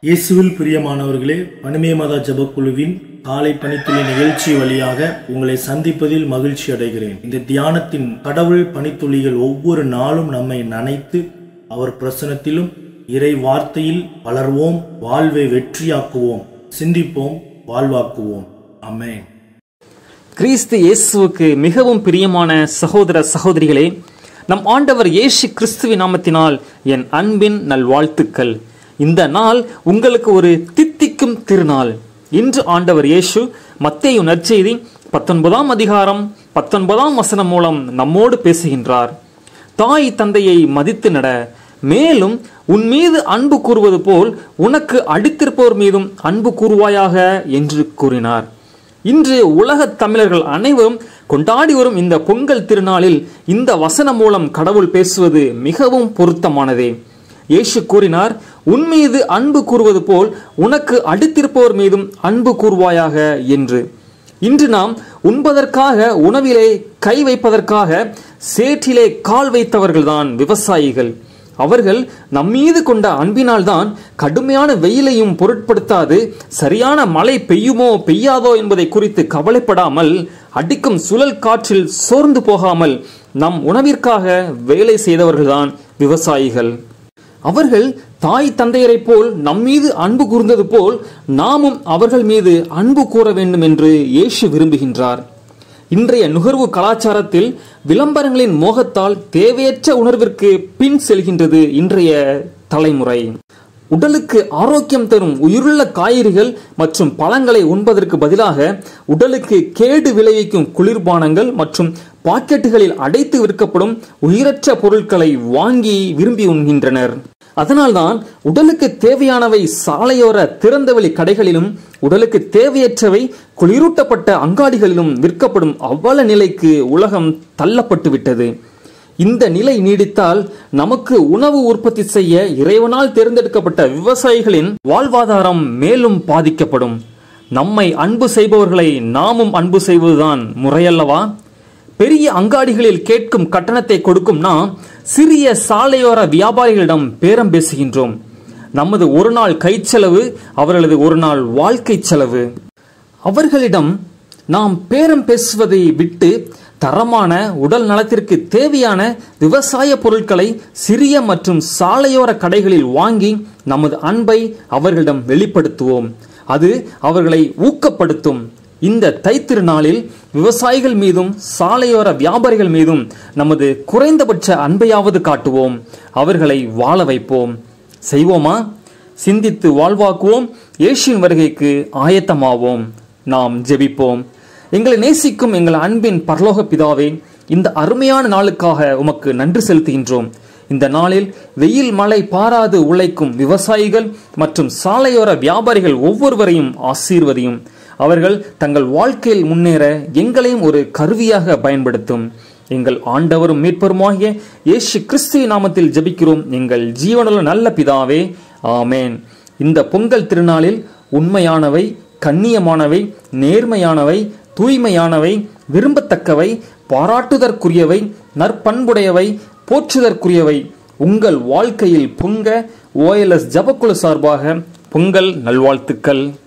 இயேசுவில் பிரியமானவர்களே பனிமே மதா ஜபக்குழுவின் காலை பணித்துளி நிகழ்ச்சி வழியாக உங்களை சந்திப்பதில் மகிழ்ச்சி அடைகிறேன் இந்த தியானத்தின் கடவுள் பணித்துளிகள் ஒவ்வொரு நாளும் நம்மை நனைத்து அவர் பிரசனத்திலும் இறை வார்த்தையில் வளர்வோம் வாழ்வை வெற்றியாக்குவோம் சிந்திப்போம் வாழ்வாக்குவோம் அமேன் கிறிஸ்து இயேசுவுக்கு மிகவும் பிரியமான சகோதர சகோதரிகளே நம் ஆண்டவர் இயேசு கிறிஸ்துவின் நாமத்தினால் என் அன்பின் நல்வாழ்த்துக்கள் இந்த நாள் உங்களுக்கு ஒரு தித்திக்கும் திருநாள் இன்று ஆண்டவர் இயேசு மத்தேயு நற்செய்தி பத்தொன்பதாம் அதிகாரம் பத்தொன்பதாம் வசனம் மூலம் நம்மோடு பேசுகின்றார் தாய் தந்தையை மதித்து நட மேலும் உன் மீது அன்பு கூறுவது போல் உனக்கு அடித்திருப்போர் மீதும் அன்பு கூறுவாயாக என்று கூறினார் இன்று உலகத் தமிழர்கள் அனைவரும் கொண்டாடி வரும் இந்த பொங்கல் திருநாளில் இந்த வசனம் மூலம் கடவுள் பேசுவது மிகவும் பொருத்தமானதே இயேசு கூறினார் உன் மீது அன்பு கூறுவது போல் உனக்கு அடித்திருப்போர் மீதும் அன்பு கூறுவாயாக என்று இன்று நாம் உண்பதற்காக உணவிலே கை வைப்பதற்காக சேற்றிலே கால் வைத்தவர்கள்தான் விவசாயிகள் அவர்கள் நம்மீது கொண்ட அன்பினால்தான் கடுமையான வெயிலையும் பொருட்படுத்தாது சரியான மழை பெய்யுமோ பெய்யாதோ என்பதை குறித்து கவலைப்படாமல் அடிக்கும் சுழல் காற்றில் சோர்ந்து போகாமல் நம் உணவிற்காக வேலை செய்தவர்கள்தான் விவசாயிகள் அவர்கள் தாய் தந்தையரைப் போல் நம்மீது அன்பு கூர்ந்தது போல் நாமும் அவர்கள் மீது அன்பு கூற வேண்டும் என்று இயேசு விரும்புகின்றார் இன்றைய நுகர்வு கலாச்சாரத்தில் விளம்பரங்களின் மோகத்தால் தேவையற்ற உணர்விற்கு பின் செல்கின்றது இன்றைய தலைமுறை உடலுக்கு ஆரோக்கியம் தரும் உயிருள்ள காய்கறிகள் மற்றும் பழங்களை உண்பதற்கு பதிலாக உடலுக்கு கேடு விளைவிக்கும் குளிர்பானங்கள் மற்றும் பாக்கெட்டுகளில் அடைத்து விற்கப்படும் உயிரற்ற பொருட்களை வாங்கி விரும்பி உண்கின்றனர் அதனால்தான் உடலுக்கு தேவையானவை சாலையோர திறந்தவெளி கடைகளிலும் உடலுக்கு தேவையற்றவை குளிரூட்டப்பட்ட அங்காடிகளிலும் விற்கப்படும் அவ்வள நிலைக்கு உலகம் தள்ளப்பட்டு விட்டது இந்த நிலை நீடித்தால் நமக்கு உணவு உற்பத்தி செய்ய இறைவனால் தேர்ந்தெடுக்கப்பட்ட விவசாயிகளின் வாழ்வாதாரம் மேலும் பாதிக்கப்படும் நம்மை அன்பு செய்பவர்களை நாமும் அன்பு செய்வதுதான் முறையல்லவா பெரிய அங்காடிகளில் கேட்கும் கட்டணத்தை கொடுக்கும் நாம் சிறிய சாலையோர வியாபாரிகளிடம் பேரம் பேசுகின்றோம் நமது ஒரு நாள் கைச்செலவு அவர்களது ஒரு நாள் வாழ்க்கை செலவு அவர்களிடம் நாம் பேரம் பேசுவதை விட்டு தரமான உடல் நலத்திற்கு தேவையான விவசாய பொருட்களை சிறிய மற்றும் சாலையோர கடைகளில் வாங்கி நமது அன்பை அவர்களிடம் வெளிப்படுத்துவோம் அது அவர்களை ஊக்கப்படுத்தும் இந்த தைத்திருநாளில் விவசாயிகள் மீதும் சாலையோர வியாபாரிகள் மீதும் நமது குறைந்தபட்ச அன்பையாவது காட்டுவோம் அவர்களை வாழ வைப்போம் செய்வோமா சிந்தித்து வாழ்வாக்குவோம் இயேசுவின் வருகைக்கு ஆயத்தமாவோம் நாம் ஜெபிப்போம் எங்களை நேசிக்கும் எங்கள் அன்பின் பரலோக பிதாவே இந்த அருமையான நாளுக்காக உமக்கு நன்றி செலுத்துகின்றோம் இந்த நாளில் வெயில் மழை பாராது உழைக்கும் விவசாயிகள் மற்றும் சாலையோர வியாபாரிகள் ஒவ்வொருவரையும் ஆசீர்வதியும் அவர்கள் தங்கள் வாழ்க்கையில் முன்னேற எங்களையும் ஒரு கருவியாக பயன்படுத்தும் எங்கள் ஆண்டவரும் மீட்பருமாகிய இயேசு கிறிஸ்துவ நாமத்தில் ஜெபிக்கிறோம் எங்கள் ஜீவனுள்ள நல்ல பிதாவே ஆமேன் இந்த பொங்கல் திருநாளில் உண்மையானவை கண்ணியமானவை நேர்மையானவை தூய்மையானவை விரும்பத்தக்கவை பாராட்டுதற்குரியவை நற்பண்புடையவை போற்றுதற்குரியவை உங்கள் வாழ்க்கையில் பொங்க ஓஎல்எஸ் ஜபக்குழு சார்பாக பொங்கல் நல்வாழ்த்துக்கள்